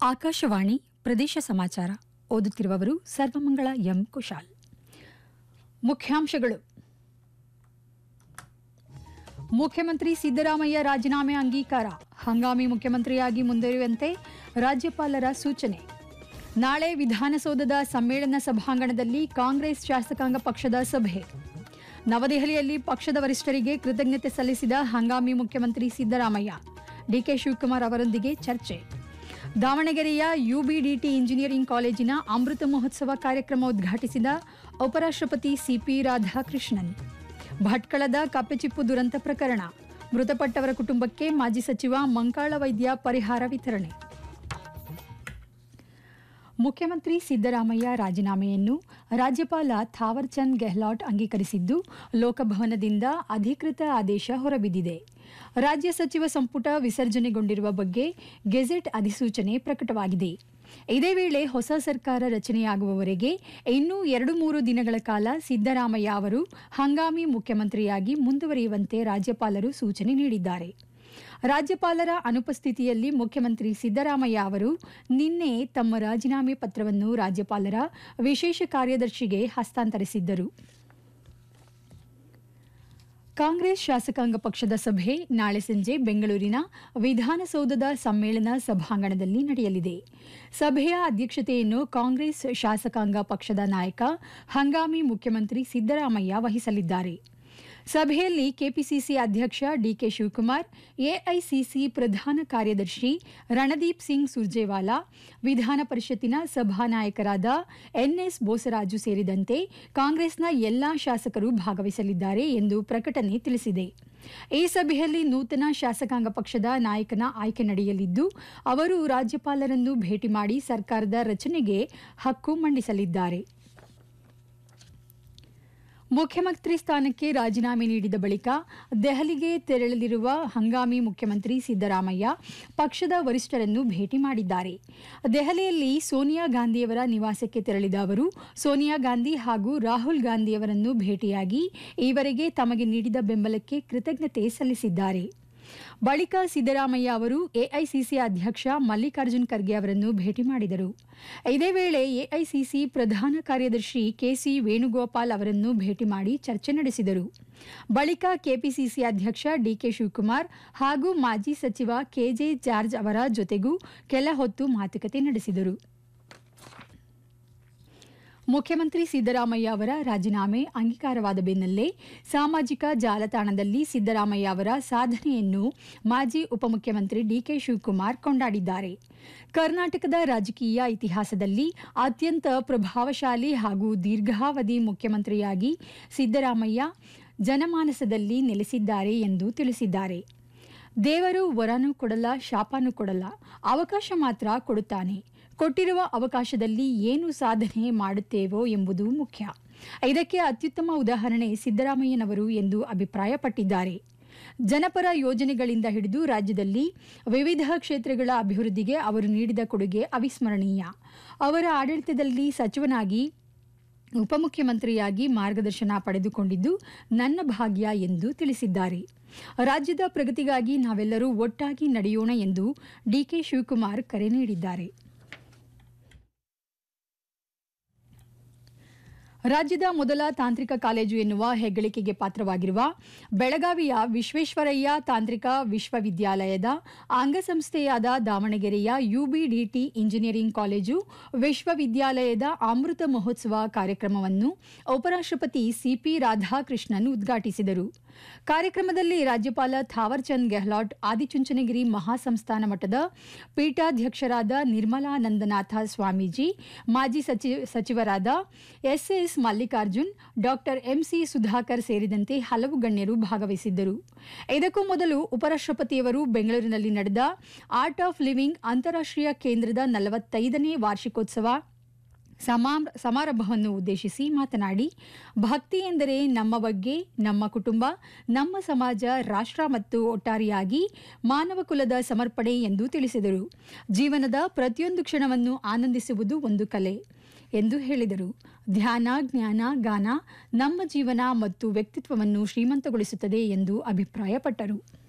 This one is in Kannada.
ಆಕಾಶವಾಣಿ ಪ್ರದೇಶ ಸಮಾಚಾರ ಓದುತ್ತಿರುವವರು ಸರ್ವಮಂಗಳ ಎಂ ಕುಶಾಲ್ ಮುಖ್ಯಾಂಶಗಳು ಮುಖ್ಯಮಂತ್ರಿ ಸಿದ್ದರಾಮಯ್ಯ ರಾಜೀನಾಮೆ ಅಂಗೀಕಾರ ಹಂಗಾಮಿ ಮುಖ್ಯಮಂತ್ರಿಯಾಗಿ ಮುಂದುವರಿಯುವಂತೆ ರಾಜ್ಯಪಾಲರ ಸೂಚನೆ ನಾಳೆ ವಿಧಾನಸೌಧದ ಸಮ್ಮೇಳನ ಸಭಾಂಗಣದಲ್ಲಿ ಕಾಂಗ್ರೆಸ್ ಶಾಸಕಾಂಗ ಪಕ್ಷದ ಸಭೆ ನವದೆಹಲಿಯಲ್ಲಿ ಪಕ್ಷದ ವರಿಷ್ಠರಿಗೆ ಕೃತಜ್ಞತೆ ಸಲ್ಲಿಸಿದ ಹಂಗಾಮಿ ಮುಖ್ಯಮಂತ್ರಿ ಸಿದ್ದರಾಮಯ್ಯ ಡಿಕೆ ಶಿವಕುಮಾರ್ ಅವರೊಂದಿಗೆ ಚರ್ಚೆ ದಾವಣಗೆರೆಯ ಯುಬಿಡಿಟಿ ಇಂಜಿನಿಯರಿಂಗ್ ಕಾಲೇಜಿನ ಅಮೃತ ಮಹೋತ್ಸವ ಕಾರ್ಯಕ್ರಮ ಉದ್ಘಾಟಿಸಿದ ಉಪರಾಷ್ಟ್ರಪತಿ ಸಿಪಿ ರಾಧಾಕೃಷ್ಣನ್ ಭಟ್ಕಳದ ಕಪ್ಪೆಚಿಪ್ಪು ದುರಂತ ಪ್ರಕರಣ ಮೃತಪಟ್ಟವರ ಕುಟುಂಬಕ್ಕೆ ಮಾಜಿ ಸಚಿವ ಮಂಕಾಳ ವೈದ್ಯ ಪರಿಹಾರ ವಿತರಣೆ ಮುಖ್ಯಮಂತ್ರಿ ಸಿದ್ದರಾಮಯ್ಯ ರಾಜೀನಾಮೆಯನ್ನು ರಾಜ್ಯಪಾಲ ಥಾವರ್ಚಂದ್ ಗೆಹ್ಲಾಟ್ ಅಂಗೀಕರಿಸಿದ್ದು ಲೋಕಭವನದಿಂದ ಅಧಿಕೃತ ಆದೇಶ ಹೊರಬಿದ್ದಿದೆ ರಾಜ್ಯ ಸಚಿವ ಸಂಪುಟ ವಿಸರ್ಜನೆಗೊಂಡಿರುವ ಬಗ್ಗೆ ಗೆಜೆಟ್ ಅಧಿಸೂಚನೆ ಪ್ರಕಟವಾಗಿದೆ ಇದೇ ವೇಳೆ ಹೊಸ ಸರ್ಕಾರ ರಚನೆಯಾಗುವವರೆಗೆ ಇನ್ನೂ ಎರಡು ಮೂರು ದಿನಗಳ ಕಾಲ ಸಿದ್ದರಾಮಯ್ಯ ಅವರು ಹಂಗಾಮಿ ಮುಖ್ಯಮಂತ್ರಿಯಾಗಿ ಮುಂದುವರಿಯುವಂತೆ ರಾಜ್ಯಪಾಲರು ಸೂಚನೆ ನೀಡಿದ್ದಾರೆ ರಾಜ್ಯಪಾಲರ ಅನುಪಸ್ಥಿತಿಯಲ್ಲಿ ಮುಖ್ಯಮಂತ್ರಿ ಸಿದ್ದರಾಮಯ್ಯ ಅವರು ನಿನ್ನೆ ತಮ್ಮ ರಾಜೀನಾಮೆ ಪತ್ರವನ್ನು ರಾಜ್ಯಪಾಲರ ವಿಶೇಷ ಕಾರ್ಯದರ್ಶಿಗೆ ಹಸ್ತಾಂತರಿಸಿದ್ದರು ಕಾಂಗ್ರೆಸ್ ಶಾಸಕಾಂಗ ಪಕ್ಷದ ಸಭೆ ನಾಳೆ ಸಂಜೆ ಬೆಂಗಳೂರಿನ ವಿಧಾನಸೌಧದ ಸಮ್ಮೇಳನ ಸಭಾಂಗಣದಲ್ಲಿ ನಡೆಯಲಿದೆ ಸಭೆಯ ಅಧ್ಯಕ್ಷತೆಯನ್ನು ಕಾಂಗ್ರೆಸ್ ಶಾಸಕಾಂಗ ಪಕ್ಷದ ನಾಯಕ ಹಂಗಾಮಿ ಮುಖ್ಯಮಂತ್ರಿ ಸಿದ್ದರಾಮಯ್ಯ ವಹಿಸಲಿದ್ದಾರೆ ಸಭೆಯಲ್ಲಿ ಕೆಪಿಸಿಸಿ ಅಧ್ಯಕ್ಷ ಡಿಕೆ ಶಿವಕುಮಾರ್ ಎಐಸಿಸಿ ಪ್ರಧಾನ ಕಾರ್ಯದರ್ಶಿ ರಣದೀಪ್ ಸಿಂಗ್ ಸುರ್ಜೇವಾಲಾ ವಿಧಾನ ಪರಿಷತ್ತಿನ ಸಭಾನಾಯಕರಾದ ಎನ್ಎಸ್ ಬೋಸರಾಜು ಸೇರಿದಂತೆ ಕಾಂಗ್ರೆಸ್ನ ಎಲ್ಲಾ ಶಾಸಕರು ಭಾಗವಹಿಸಲಿದ್ದಾರೆ ಎಂದು ಪ್ರಕಟಣೆ ತಿಳಿಸಿದೆ ಈ ಸಭೆಯಲ್ಲಿ ನೂತನ ಶಾಸಕಾಂಗ ಪಕ್ಷದ ನಾಯಕನ ಆಯ್ಕೆ ನಡೆಯಲಿದ್ದು ಅವರು ರಾಜ್ಯಪಾಲರನ್ನು ಭೇಟಿ ಮಾಡಿ ಸರ್ಕಾರದ ರಚನೆಗೆ ಹಕ್ಕು ಮಂಡಿಸಲಿದ್ದಾರೆ ಮುಖ್ಯಮಂತ್ರಿ ಸ್ಥಾನಕ್ಕೆ ರಾಜೀನಾಮೆ ನೀಡಿದ ಬಳಿಕ ದೆಹಲಿಗೆ ತೆರಳಲಿರುವ ಹಂಗಾಮಿ ಮುಖ್ಯಮಂತ್ರಿ ಸಿದ್ದರಾಮಯ್ಯ ಪಕ್ಷದ ವರಿಷ್ಠರನ್ನು ಭೇಟಿ ಮಾಡಿದ್ದಾರೆ ದೆಹಲಿಯಲ್ಲಿ ಸೋನಿಯಾ ಗಾಂಧಿಯವರ ನಿವಾಸಕ್ಕೆ ತೆರಳಿದ ಅವರು ಸೋನಿಯಾ ಗಾಂಧಿ ಹಾಗೂ ರಾಹುಲ್ ಗಾಂಧಿಯವರನ್ನು ಭೇಟಿಯಾಗಿ ಈವರೆಗೆ ತಮಗೆ ನೀಡಿದ ಬೆಂಬಲಕ್ಕೆ ಕೃತಜ್ಞತೆ ಸಲ್ಲಿಸಿದ್ದಾರೆ ಬಳಿಕ ಸಿದ್ದರಾಮಯ್ಯ ಅವರು ಎಐಸಿಸಿ ಅಧ್ಯಕ್ಷ ಮಲ್ಲಿಕಾರ್ಜುನ್ ಖರ್ಗೆ ಅವರನ್ನು ಭೇಟಿ ಮಾಡಿದರು ಇದೇ ವೇಳೆ ಎಐಸಿಸಿ ಪ್ರಧಾನ ಕಾರ್ಯದರ್ಶಿ ಕೆಸಿ ವೇಣುಗೋಪಾಲ್ ಅವರನ್ನು ಭೇಟಿ ಮಾಡಿ ಚರ್ಚೆ ನಡೆಸಿದರು ಬಳಿಕ ಕೆಪಿಸಿಸಿ ಅಧ್ಯಕ್ಷ ಡಿಕೆ ಶಿವಕುಮಾರ್ ಹಾಗೂ ಮಾಜಿ ಸಚಿವ ಕೆಜೆ ಜಾರ್ಜ್ ಅವರ ಜೊತೆಗೂ ಕೆಲ ಹೊತ್ತು ಮಾತುಕತೆ ನಡೆಸಿದರು ಮುಖ್ಯಮಂತ್ರಿ ಸಿದ್ದರಾಮಯ್ಯ ಅವರ ರಾಜೀನಾಮೆ ಅಂಗೀಕಾರವಾದ ಬೆನ್ನಲ್ಲೇ ಸಾಮಾಜಿಕ ಜಾಲತಾಣದಲ್ಲಿ ಸಿದ್ದರಾಮಯ್ಯ ಅವರ ಸಾಧನೆಯನ್ನು ಮಾಜಿ ಉಪಮುಖ್ಯಮಂತ್ರಿ ಡಿಕೆ ಶಿವಕುಮಾರ್ ಕೊಂಡಾಡಿದ್ದಾರೆ ಕರ್ನಾಟಕದ ರಾಜಕೀಯ ಇತಿಹಾಸದಲ್ಲಿ ಅತ್ಯಂತ ಪ್ರಭಾವಶಾಲಿ ಹಾಗೂ ದೀರ್ಘಾವಧಿ ಮುಖ್ಯಮಂತ್ರಿಯಾಗಿ ಸಿದ್ದರಾಮಯ್ಯ ಜನಮಾನಸದಲ್ಲಿ ನೆಲೆಸಿದ್ದಾರೆ ಎಂದು ತಿಳಿಸಿದ್ದಾರೆ ದೇವರು ವರನೂ ಕೊಡಲ್ಲ ಶಾಪನೂ ಕೊಡಲ್ಲ ಅವಕಾಶ ಮಾತ್ರ ಕೊಡುತ್ತಾನೆ ಕೊಟ್ಟಿರುವ ಅವಕಾಶದಲ್ಲಿ ಏನು ಸಾಧನೆ ಮಾಡುತ್ತೇವೋ ಎಂಬುದು ಮುಖ್ಯ ಇದಕ್ಕೆ ಅತ್ಯುತ್ತಮ ಉದಾಹರಣೆ ಸಿದ್ದರಾಮಯ್ಯನವರು ಎಂದು ಅಭಿಪ್ರಾಯಪಟ್ಟಿದ್ದಾರೆ ಜನಪರ ಯೋಜನೆಗಳಿಂದ ಹಿಡಿದು ರಾಜ್ಯದಲ್ಲಿ ವಿವಿಧ ಕ್ಷೇತ್ರಗಳ ಅಭಿವೃದ್ಧಿಗೆ ಅವರು ನೀಡಿದ ಕೊಡುಗೆ ಅವಿಸ್ಮರಣೀಯ ಅವರ ಆಡಳಿತದಲ್ಲಿ ಸಚಿವನಾಗಿ ಉಪಮುಖ್ಯಮಂತ್ರಿಯಾಗಿ ಮಾರ್ಗದರ್ಶನ ಪಡೆದುಕೊಂಡಿದ್ದು ನನ್ನ ಭಾಗ್ಯ ಎಂದು ತಿಳಿಸಿದ್ದಾರೆ ರಾಜ್ಯದ ಪ್ರಗತಿಗಾಗಿ ನಾವೆಲ್ಲರೂ ಒಟ್ಟಾಗಿ ನಡೆಯೋಣ ಎಂದು ಡಿಕೆ ಶಿವಕುಮಾರ್ ಕರೆ ನೀಡಿದ್ದಾರೆ ರಾಜ್ಯದ ಮೊದಲ ತಾಂತ್ರಿಕ ಕಾಲೇಜು ಎನ್ನುವ ಹೆಗ್ಗಳಿಕೆಗೆ ಪಾತ್ರವಾಗಿರುವ ಬೆಳಗಾವಿಯ ವಿಶ್ವೇಶ್ವರಯ್ಯ ತಾಂತ್ರಿಕ ವಿಶ್ವವಿದ್ಯಾಲಯದ ಅಂಗಸಂಸ್ಥೆಯಾದ ದಾವಣಗೆರೆಯ ಯುಬಿಡಿಟಿ ಇಂಜಿನಿಯರಿಂಗ್ ಕಾಲೇಜು ವಿಶ್ವವಿದ್ಯಾಲಯದ ಅಮೃತ ಮಹೋತ್ಸವ ಕಾರ್ಯಕ್ರಮವನ್ನು ಉಪರಾಷ್ಟ್ರಪತಿ ಸಿಪಿ ರಾಧಾಕೃಷ್ಣನ್ ಉದ್ಘಾಟಿಸಿದರು ಕಾರ್ಯಕ್ರಮದಲ್ಲಿ ರಾಜ್ಯಪಾಲ ಥಾವರ್ಚಂದ್ ಗೆಹ್ಲಾಟ್ ಆದಿಚುಂಚನಗಿರಿ ಮಹಾಸಂಸ್ಥಾನ ಮಠದ ಪೀಠಾಧ್ಯಕ್ಷರಾದ ನಿರ್ಮಲಾನಂದನಾಥ ಸ್ವಾಮೀಜಿ ಮಾಜಿ ಸಚಿವರಾದ SS Mallikarjun doctor MC Sudhakar ಸೇರಿದಂತೆ ಹಲವು ಗಣ್ಯರು ಭಾಗವಹಿಸಿದ್ದರು ಇದಕ್ಕೂ ಮೊದಲು ಉಪರಾಷ್ಟ್ರಪತಿಯವರು ಬೆಂಗಳೂರಿನಲ್ಲಿ ನಡೆದ ಆರ್ಟ್ ಆಫ್ ಲಿವಿಂಗ್ ಅಂತಾರಾಷ್ಟ್ರೀಯ ಕೇಂದ್ರದ ನಲವತ್ತೈದನೇ ವಾರ್ಷಿಕೋತ್ಸವ ಸಮಾರಂಭವನ್ನು ಉದ್ದೇಶಿಸಿ ಮಾತನಾಡಿ ಭಕ್ತಿ ಎಂದರೆ ನಮ್ಮ ಬಗ್ಗೆ ನಮ್ಮ ಕುಟುಂಬ ನಮ್ಮ ಸಮಾಜ ರಾಷ್ಟ್ರ ಮತ್ತು ಒಟ್ಟಾರೆಯಾಗಿ ಮಾನವ ಕುಲದ ಸಮರ್ಪಣೆ ಎಂದು ತಿಳಿಸಿದರು ಜೀವನದ ಪ್ರತಿಯೊಂದು ಕ್ಷಣವನ್ನು ಆನಂದಿಸುವುದು ಒಂದು ಕಲೆ ಎಂದು ಹೇಳಿದರು ಧ್ಯಾನ ಜ್ಞಾನ ಗಾನ ನಮ್ಮ ಜೀವನ ಮತ್ತು ವ್ಯಕ್ತಿತ್ವವನ್ನು ಶ್ರೀಮಂತಗೊಳಿಸುತ್ತದೆ ಎಂದು ಅಭಿಪ್ರಾಯಪಟ್ಟರು